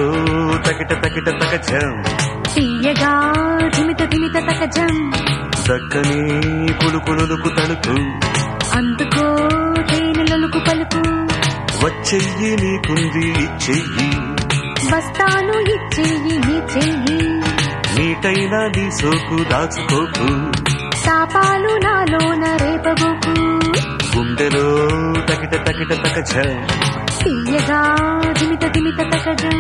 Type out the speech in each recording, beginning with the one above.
తకిట తకిట తకచం తీయగా ధిమిత ధిమిత తకజం దక్కని కులుకులుకు తలుపు అందుకో తేనెలొలుకు పలుకు వచ్చెయ్యి నీకుంది ఇచ్చెయ్యి వస్తాను ఇచ్చేయి నీ చెయ్యి నీటైనా నీ సోకు దాచుకోకు శాపాలు నాలోన రేపబోకు గుండెలో తకిట తకిట తకచం తీయగా ధిమిత ధిమిత తకజం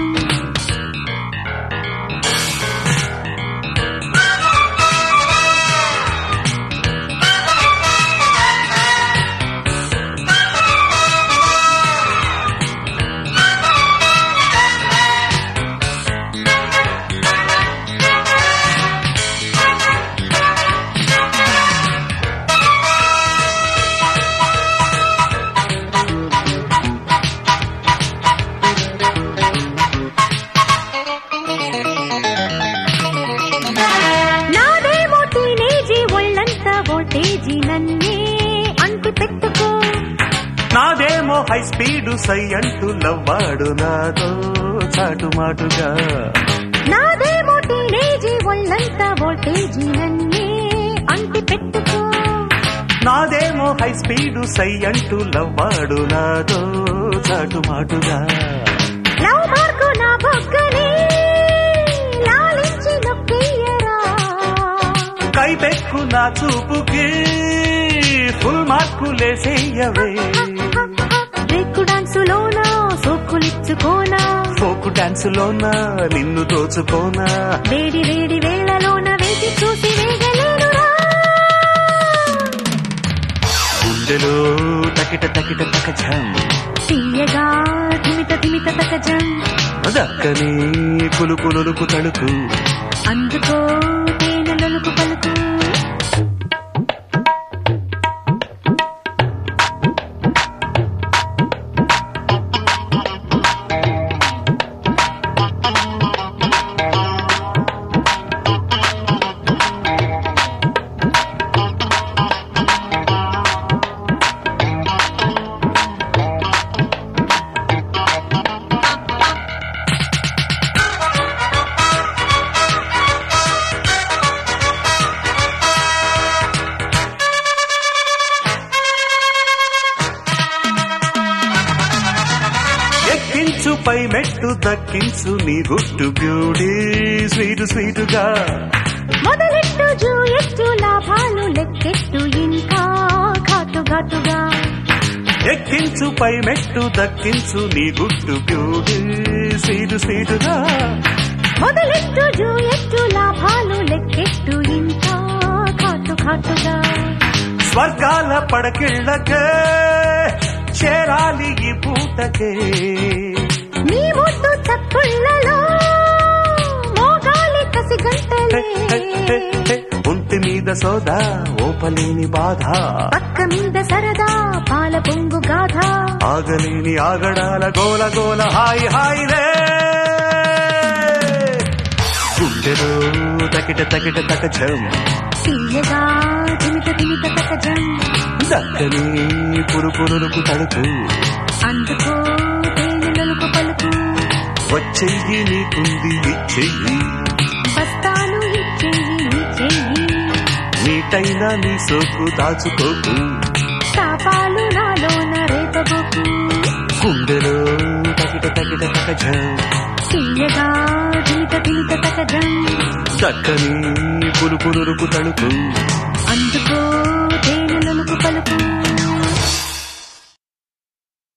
నాదేమో టీనేజీ ఒళ్ళంతా వోల్టేజీ నన్నే అంటి పెట్టుకో నాదేమో హై స్పీడ్ సై అంటూ లవ్వాడు నాతో చాటుమాటుగా నాదేమో టీనేజీ ఒళ్ళంతా వోల్టేజీ నన్నే అంటి పెట్టుకో నాదేమో హై స్పీడ్ సై అంటూ లవ్వాడు నాతో చాటుమాటుగా లవ్ మార్కు నా బొగ్గనే లాలించి నొక్కియరా కైపెక్కు నా చూపుకి ఫుల్ మార్కులేసేయవే బ్రేక్ డాన్సులోనా సోకులిచ్చుకోనా ఫోకు డాన్సులోనా నిన్ను దోచుకోనా వేడి వేడి వేళలోన వేసి చూసి వేగలేనురా గుండెలో తకిట తకిట తకజం తీయగా ధిమిత ధిమిత తకజం దక్కని కులుకులుకు తడుకు అందుకో తేనెలొలుకు పలుకు ఎక్కించు పై మెట్టు దక్కించు నీ గుట్టు బ్యూటీ స్వీటు స్వీటుగా మొదలెట్టు జూయెట్టు లాభాలు లెక్కెట్టు ఇంకా ఘాటు ఘాటుగా ఎక్కించు పై మెట్టు దక్కించు నీ గుట్టు బ్యూటీ స్వీటు స్వీటుగా మొదలెట్టు జూయెట్టు లాభాలు లెక్కెట్టు ఇంకా ఘాటు ఘాటుగా స్వర్గాల పడకిళ్ళకే చేరాలి ఈ పూటకే నీ ముద్దు చప్పుళ్ళలో మోగాలి కసి గంటలే ఒంటి మీద సోదా ఓపలేని బాధ పక్క మీద సరదా పాల పొంగు గాథ ఆగలేని ఆగడాల గోల గోల హాయి హాయిలే గుండెలో తకిట తకిట తకచం తీయగా జిమిత జిమిత తకజం దక్కని పురుపురులకు తడుపు అందుకో తేనెలొలుకు పలుకు వచ్చెయ్యి నీకుంది ఇచ్చెయ్యి బస్తాను ఇచ్చేయి నీ చెయ్యి నీటైనా నీ సోకు దాచుకోకు శాపాలు నాలోన రేపబోకు గుండెలో తకిట తకిట తకచం తీయగా జిమిత జిమిత తకజం దక్కని పురుపురుకు తడుపు అందుకో